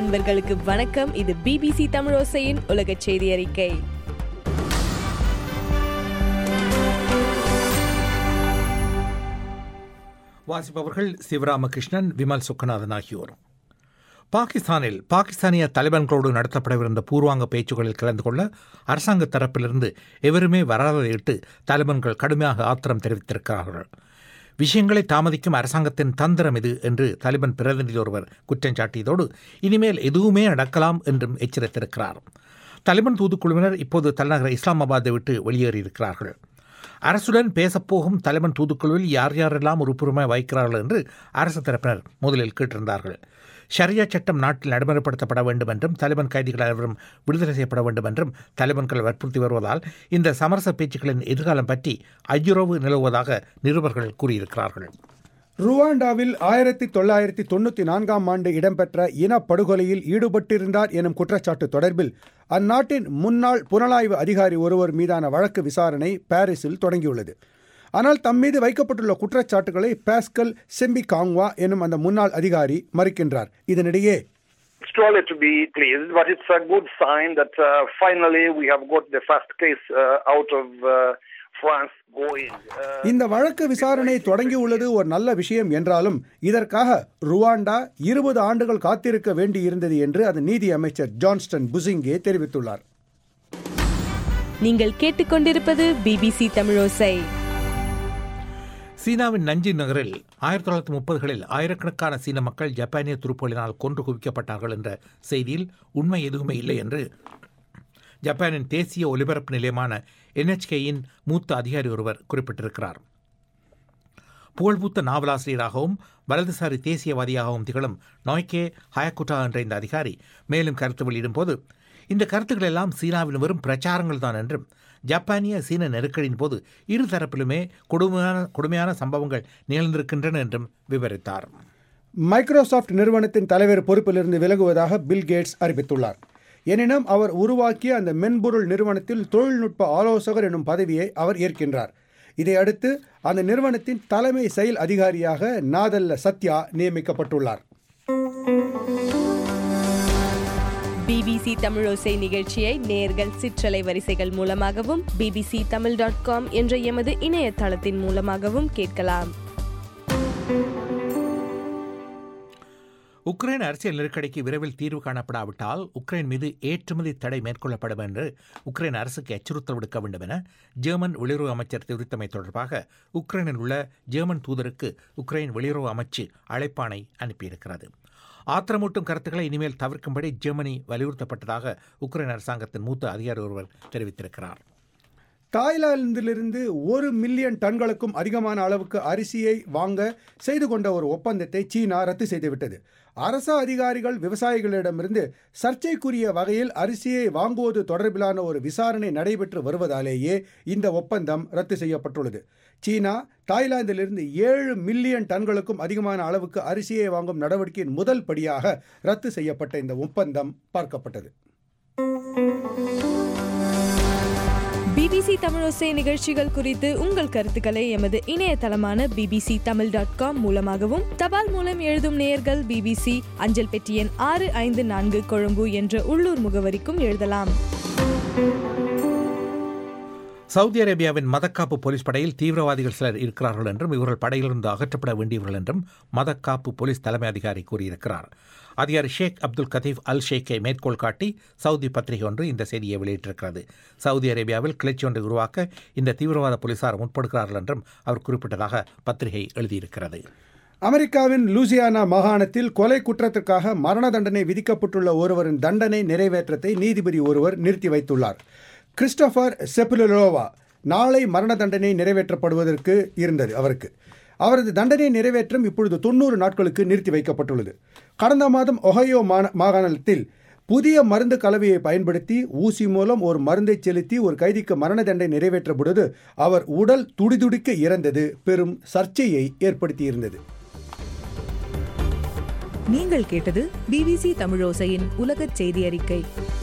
அன்பர்களுக்கு வணக்கம் இது பிபிசி தமிழோசையின் உலக செய்தி அறிக்கை வாசிப்பவர்கள் சிவராமகிருஷ்ணன் விமல் சுக்கநாதன் ஆகியோர் பாகிஸ்தானில் பாகிஸ்தானிய தலிபான்களோடு நடத்தப்படவிருந்த பூர்வாங்க பேச்சுகளில் கலந்து கொள்ள அரசாங்க தரப்பிலிருந்து எவருமே வராததையிட்டு தாலிபான்கள் கடுமையாக ஆத்திரம் தெரிவித்திருக்கிறார்கள் விஷயங்களை தாமதிக்கும் அரசாங்கத்தின் தந்திரம் இது என்று தாலிபான் பிரதிநிதி ஒருவர் குற்றம் சாட்டியதோடு இனிமேல் எதுவுமே நடக்கலாம் என்றும் எச்சரித்திருக்கிறார் தாலிபான் தூதுக்குழுவினர் இப்போது தலைநகர் இஸ்லாமாபாத்தை விட்டு வெளியேறியிருக்கிறார்கள் அரசுடன் பேசப்போகும் தலைவன் தூதுக்குழுவில் யார் யாரெல்லாம் உறுப்புரிமை வகிக்கிறார்கள் என்று அரசு தரப்பினர் முதலில் கேட்டிருந்தார்கள் ஷரியா சட்டம் நாட்டில் நடைமுறைப்படுத்தப்பட வேண்டும் என்றும் தலிபான் கைதிகள் அனைவரும் விடுதலை செய்யப்பட வேண்டும் என்றும் தலிபான்கள் வற்புறுத்தி வருவதால் இந்த சமரச பேச்சுக்களின் எதிர்காலம் பற்றி ஐயுறவு நிலவுவதாக நிருபர்கள் கூறியிருக்கிறார்கள் ருவாண்டாவில் ஆயிரத்தி தொள்ளாயிரத்தி தொண்ணூற்றி நான்காம் ஆண்டு இடம்பெற்ற இனப்படுகொலையில் ஈடுபட்டிருந்தார் எனும் குற்றச்சாட்டு தொடர்பில் அந்நாட்டின் முன்னாள் புலனாய்வு அதிகாரி ஒருவர் மீதான வழக்கு விசாரணை பாரிஸில் தொடங்கியுள்ளது ஆனால் தம் மீது வைக்கப்பட்டுள்ள குற்றச்சாட்டுகளை பாஸ்கல் செம்பி காங்வா எனும் அந்த முன்னாள் அதிகாரி மறுக்கின்றார் இதனிடையே It's too early to be pleased, but it's a good sign that uh, finally we have got the first case uh, out of uh, France going. Uh, இந்த வழக்கு விசாரணை தொடங்கியுள்ளது ஒரு நல்ல விஷயம் என்றாலும் இதற்காக ருவாண்டா இருபது ஆண்டுகள் காத்திருக்க வேண்டியிருந்தது என்று அதன் நீதி அமைச்சர் ஜான்ஸ்டன் புசிங்கே தெரிவித்துள்ளார் நீங்கள் கேட்டுக்கொண்டிருப்பது பிபிசி தமிழோசை சீனாவின் நஞ்சி நகரில் ஆயிரத்தி தொள்ளாயிரத்தி முப்பதுகளில் ஆயிரக்கணக்கான சீன மக்கள் ஜப்பானிய துருப்புகளினால் கொன்று குவிக்கப்பட்டார்கள் என்ற செய்தியில் உண்மை எதுவுமே இல்லை என்று ஜப்பானின் தேசிய ஒலிபரப்பு நிலையமான என்ஹெச்கேயின் மூத்த அதிகாரி ஒருவர் குறிப்பிட்டிருக்கிறார் புகழ்பூத்த நாவலாசிரியராகவும் வலதுசாரி தேசியவாதியாகவும் திகழும் நோய்கே ஹயக்குட்டா என்ற இந்த அதிகாரி மேலும் கருத்து வெளியிடும்போது இந்த கருத்துக்கள் எல்லாம் சீனாவின் வெறும் பிரச்சாரங்கள் தான் என்றும் ஜப்பானிய சீன நெருக்கடியின் போது இரு தரப்பிலுமே கொடுமையான கொடுமையான சம்பவங்கள் நிகழ்ந்திருக்கின்றன என்றும் விவரித்தார் மைக்ரோசாஃப்ட் நிறுவனத்தின் தலைவர் பொறுப்பிலிருந்து விலகுவதாக பில் கேட்ஸ் அறிவித்துள்ளார் எனினும் அவர் உருவாக்கிய அந்த மென்பொருள் நிறுவனத்தில் தொழில்நுட்ப ஆலோசகர் எனும் பதவியை அவர் ஏற்கின்றார் இதையடுத்து அந்த நிறுவனத்தின் தலைமை செயல் அதிகாரியாக நாதல்ல சத்யா நியமிக்கப்பட்டுள்ளார் பிபிசி தமிழோசை நிகழ்ச்சியை நேர்கள் சிற்றலை வரிசைகள் மூலமாகவும் பிபிசி தமிழ் டாட் காம் என்ற எமது இணையதளத்தின் மூலமாகவும் கேட்கலாம் உக்ரைன் அரசியல் நெருக்கடிக்கு விரைவில் தீர்வு காணப்படாவிட்டால் உக்ரைன் மீது ஏற்றுமதி தடை மேற்கொள்ளப்படும் என்று உக்ரைன் அரசுக்கு எச்சரித்தல் விடுக்க வேண்டும் என ஜெர்மன் வெளியுறவு அமைச்சர் தெரிவித்தமை தொடர்பாக உக்ரைனில் உள்ள ஜெர்மன் தூதருக்கு உக்ரைன் வெளியுறவு அமைச்சு அழைப்பாணை அனுப்பியிருக்கிறது ஆத்திரமூட்டும் கருத்துக்களை இனிமேல் தவிர்க்கும்படி ஜெர்மனி வலியுறுத்தப்பட்டதாக உக்ரைன் அரசாங்கத்தின் மூத்த அதிகாரி ஒருவர் தெரிவித்திருக்கிறார் தாய்லாந்திலிருந்து ஒரு மில்லியன் டன்களுக்கும் அதிகமான அளவுக்கு அரிசியை வாங்க செய்து கொண்ட ஒரு ஒப்பந்தத்தை சீனா ரத்து செய்துவிட்டது அரச அதிகாரிகள் விவசாயிகளிடமிருந்து சர்ச்சைக்குரிய வகையில் அரிசியை வாங்குவது தொடர்பிலான ஒரு விசாரணை நடைபெற்று வருவதாலேயே இந்த ஒப்பந்தம் ரத்து செய்யப்பட்டுள்ளது சீனா தாய்லாந்திலிருந்து ஏழு மில்லியன் டன்களுக்கும் அதிகமான அளவுக்கு அரிசியை வாங்கும் நடவடிக்கையின் முதல் படியாக ரத்து செய்யப்பட்ட இந்த ஒப்பந்தம் பார்க்கப்பட்டது பிபிசி தமிழோசை நிகழ்ச்சிகள் குறித்து உங்கள் கருத்துக்களை எமது இணையதளமான பிபிசி தமிழ் டாட் காம் மூலமாகவும் தபால் மூலம் எழுதும் நேயர்கள் பிபிசி அஞ்சல் பெட்டி எண் ஆறு ஐந்து நான்கு கொழும்பு என்ற உள்ளூர் முகவரிக்கும் எழுதலாம் சவுதி அரேபியாவின் மதக்காப்பு போலீஸ் படையில் தீவிரவாதிகள் சிலர் இருக்கிறார்கள் என்றும் இவர்கள் படையிலிருந்து அகற்றப்பட வேண்டியவர்கள் என்றும் மதக்காப்பு போலீஸ் தலைமை அதிகாரி கூறியிருக்கிறார் அதிகாரி ஷேக் அப்துல் கதீப் அல் ஷேக்கை மேற்கோள் காட்டி சவுதி பத்திரிகை ஒன்று இந்த செய்தியை வெளியிட்டிருக்கிறது சவுதி அரேபியாவில் கிளர்ச்சி ஒன்றை உருவாக்க இந்த தீவிரவாத போலீசார் முற்படுகிறார்கள் என்றும் அவர் குறிப்பிட்டதாக பத்திரிகை எழுதியிருக்கிறது அமெரிக்காவின் லூசியானா மாகாணத்தில் கொலை குற்றத்திற்காக மரண தண்டனை விதிக்கப்பட்டுள்ள ஒருவரின் தண்டனை நிறைவேற்றத்தை நீதிபதி ஒருவர் நிறுத்தி வைத்துள்ளார் கிறிஸ்டோபர் செப்புலோவா நாளை மரண தண்டனை நிறைவேற்றப்படுவதற்கு இருந்தது அவருக்கு அவரது தண்டனை நிறைவேற்றம் இப்பொழுது தொண்ணூறு நாட்களுக்கு நிறுத்தி வைக்கப்பட்டுள்ளது கடந்த மாதம் ஒஹையோ மாகாணத்தில் புதிய மருந்து கலவையை பயன்படுத்தி ஊசி மூலம் ஒரு மருந்தை செலுத்தி ஒரு கைதிக்கு மரண தண்டனை நிறைவேற்ற பொழுது அவர் உடல் துடிதுடிக்க இறந்தது பெரும் சர்ச்சையை ஏற்படுத்தியிருந்தது நீங்கள் கேட்டது பிபிசி தமிழோசையின் உலகச் செய்தி அறிக்கை